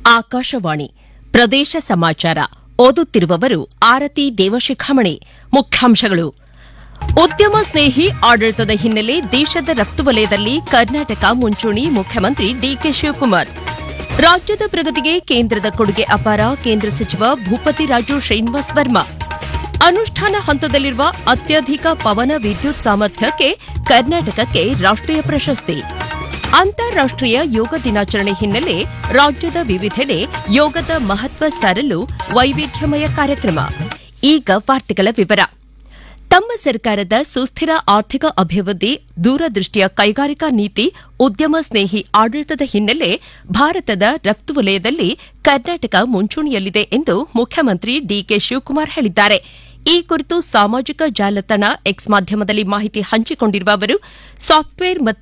ಆಕಾಶವಾಣಿ ಪ್ರದೇಶ ಸಮಾಚಾರ ಓದುತ್ತಿರುವವರು ಆರತಿ ದೇವಶಿಖಾಮಣಿ ಮುಖ್ಯಾಂಶಗಳು ಉದ್ಯಮ ಸ್ನೇಹಿ ಆಡಳಿತದ ಹಿನ್ನೆಲೆ ದೇಶದ ರಫ್ತು ವಲಯದಲ್ಲಿ ಕರ್ನಾಟಕ ಮುಂಚೂಣಿ ಮುಖ್ಯಮಂತ್ರಿ ಡಿಕೆ ಶಿವಕುಮಾರ್ ರಾಜ್ಯದ ಪ್ರಗತಿಗೆ ಕೇಂದ್ರದ ಕೊಡುಗೆ ಅಪಾರ ಕೇಂದ್ರ ಸಚಿವ ಭೂಪತಿ ರಾಜು ಶ್ರೀನಿವಾಸ್ ವರ್ಮಾ ಅನುಷ್ಠಾನ ಹಂತದಲ್ಲಿರುವ ಅತ್ಯಧಿಕ ಪವನ ವಿದ್ಯುತ್ ಸಾಮರ್ಥ್ಯಕ್ಕೆ ಕರ್ನಾಟಕಕ್ಕೆ ರಾಷ್ಟೀಯ ಪ್ರಶಸ್ತಿ ಅಂತಾರಾಷ್ಟೀಯ ಯೋಗ ದಿನಾಚರಣೆ ಹಿನ್ನೆಲೆ ರಾಜ್ಯದ ವಿವಿಧೆಡೆ ಯೋಗದ ಮಹತ್ವ ಸಾರಲು ವೈವಿಧ್ಯಮಯ ಕಾರ್ಯಕ್ರಮ ಈಗ ವಾರ್ತೆಗಳ ವಿವರ ತಮ್ಮ ಸರ್ಕಾರದ ಸುಸ್ಥಿರ ಆರ್ಥಿಕ ಅಭಿವೃದ್ಧಿ ದೂರದೃಷ್ಟಿಯ ಕೈಗಾರಿಕಾ ನೀತಿ ಉದ್ಯಮ ಸ್ನೇಹಿ ಆಡಳಿತದ ಹಿನ್ನೆಲೆ ಭಾರತದ ರಫ್ತು ವಲಯದಲ್ಲಿ ಕರ್ನಾಟಕ ಮುಂಚೂಣಿಯಲ್ಲಿದೆ ಎಂದು ಮುಖ್ಯಮಂತ್ರಿ ಡಿಕೆ ಶಿವಕುಮಾರ್ ಹೇಳಿದ್ದಾರೆ ಈ ಕುರಿತು ಸಾಮಾಜಿಕ ಜಾಲತಾಣ ಎಕ್ಸ್ ಮಾಧ್ಯಮದಲ್ಲಿ ಮಾಹಿತಿ ಹಂಚಿಕೊಂಡಿರುವ ಅವರು ಸಾಫ್ಟ್ವೇರ್ ಮತ್ತು